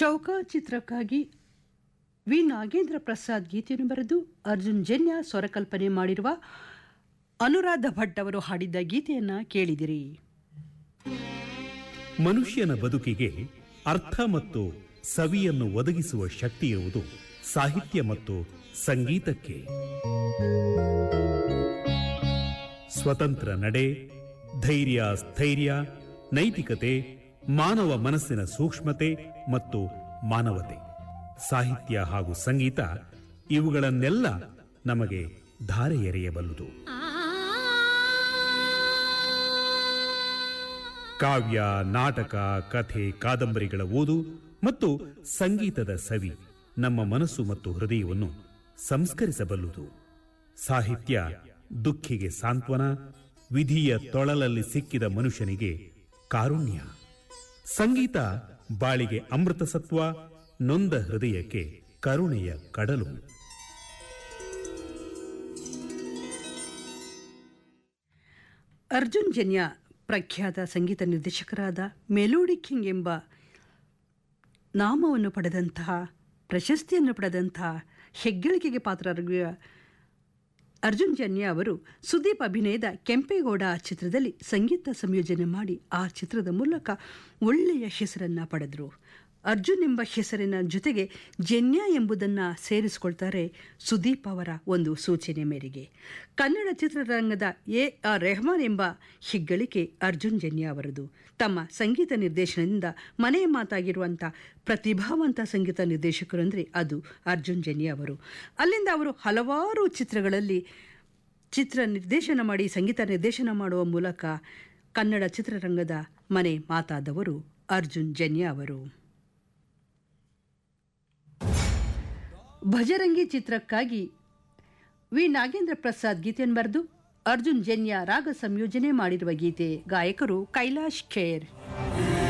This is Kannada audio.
ಚೌಕ ಚಿತ್ರಕ್ಕಾಗಿ ವಿ ನಾಗೇಂದ್ರ ಪ್ರಸಾದ್ ಗೀತೆಯನ್ನು ಬರೆದು ಅರ್ಜುನ್ ಜನ್ಯ ಸ್ವರಕಲ್ಪನೆ ಮಾಡಿರುವ ಅನುರಾಧ ಭಟ್ ಅವರು ಹಾಡಿದ್ದ ಗೀತೆಯನ್ನ ಕೇಳಿದಿರಿ ಮನುಷ್ಯನ ಬದುಕಿಗೆ ಅರ್ಥ ಮತ್ತು ಸವಿಯನ್ನು ಒದಗಿಸುವ ಶಕ್ತಿ ಇರುವುದು ಸಾಹಿತ್ಯ ಮತ್ತು ಸಂಗೀತಕ್ಕೆ ಸ್ವತಂತ್ರ ನಡೆ ಧೈರ್ಯ ಸ್ಥೈರ್ಯ ನೈತಿಕತೆ ಮಾನವ ಮನಸ್ಸಿನ ಸೂಕ್ಷ್ಮತೆ ಮತ್ತು ಮಾನವತೆ ಸಾಹಿತ್ಯ ಹಾಗೂ ಸಂಗೀತ ಇವುಗಳನ್ನೆಲ್ಲ ನಮಗೆ ಧಾರೆ ಎರೆಯಬಲ್ಲುದು ಕಾವ್ಯ ನಾಟಕ ಕಥೆ ಕಾದಂಬರಿಗಳ ಓದು ಮತ್ತು ಸಂಗೀತದ ಸವಿ ನಮ್ಮ ಮನಸ್ಸು ಮತ್ತು ಹೃದಯವನ್ನು ಸಂಸ್ಕರಿಸಬಲ್ಲುದು ಸಾಹಿತ್ಯ ದುಃಖಿಗೆ ಸಾಂತ್ವನ ವಿಧಿಯ ತೊಳಲಲ್ಲಿ ಸಿಕ್ಕಿದ ಮನುಷ್ಯನಿಗೆ ಕಾರುಣ್ಯ ಸಂಗೀತ ಬಾಳಿಗೆ ಅಮೃತ ಸತ್ವ ನೊಂದ ಹೃದಯಕ್ಕೆ ಕರುಣೆಯ ಕಡಲು ಅರ್ಜುನ್ ಜನ್ಯ ಪ್ರಖ್ಯಾತ ಸಂಗೀತ ನಿರ್ದೇಶಕರಾದ ಮೆಲೋಡಿ ಕಿಂಗ್ ಎಂಬ ನಾಮವನ್ನು ಪಡೆದಂತಹ ಪ್ರಶಸ್ತಿಯನ್ನು ಪಡೆದಂತಹ ಹೆಗ್ಗಳಿಕೆಗೆ ಪಾತ್ರರಾಗಿರುವ ಅರ್ಜುನ್ ಜನ್ಯ ಅವರು ಸುದೀಪ್ ಅಭಿನಯದ ಕೆಂಪೇಗೌಡ ಚಿತ್ರದಲ್ಲಿ ಸಂಗೀತ ಸಂಯೋಜನೆ ಮಾಡಿ ಆ ಚಿತ್ರದ ಮೂಲಕ ಒಳ್ಳೆಯ ಹೆಸರನ್ನು ಪಡೆದರು ಅರ್ಜುನ್ ಎಂಬ ಹೆಸರಿನ ಜೊತೆಗೆ ಜನ್ಯ ಎಂಬುದನ್ನು ಸೇರಿಸಿಕೊಳ್ತಾರೆ ಸುದೀಪ್ ಅವರ ಒಂದು ಸೂಚನೆ ಮೇರೆಗೆ ಕನ್ನಡ ಚಿತ್ರರಂಗದ ಎ ಆರ್ ರೆಹಮಾನ್ ಎಂಬ ಹೆಗ್ಗಳಿಕೆ ಅರ್ಜುನ್ ಜನ್ಯ ಅವರದು ತಮ್ಮ ಸಂಗೀತ ನಿರ್ದೇಶನದಿಂದ ಮನೆ ಮಾತಾಗಿರುವಂಥ ಪ್ರತಿಭಾವಂತ ಸಂಗೀತ ನಿರ್ದೇಶಕರು ಅಂದರೆ ಅದು ಅರ್ಜುನ್ ಜನ್ಯ ಅವರು ಅಲ್ಲಿಂದ ಅವರು ಹಲವಾರು ಚಿತ್ರಗಳಲ್ಲಿ ಚಿತ್ರ ನಿರ್ದೇಶನ ಮಾಡಿ ಸಂಗೀತ ನಿರ್ದೇಶನ ಮಾಡುವ ಮೂಲಕ ಕನ್ನಡ ಚಿತ್ರರಂಗದ ಮನೆ ಮಾತಾದವರು ಅರ್ಜುನ್ ಜನ್ಯ ಅವರು ಭಜರಂಗಿ ಚಿತ್ರಕ್ಕಾಗಿ ವಿ ನಾಗೇಂದ್ರ ಪ್ರಸಾದ್ ಗೀತೆಯನ್ನು ಬರೆದು ಅರ್ಜುನ್ ಜನ್ಯ ರಾಗ ಸಂಯೋಜನೆ ಮಾಡಿರುವ ಗೀತೆ ಗಾಯಕರು ಕೈಲಾಶ್ ಖೇರ್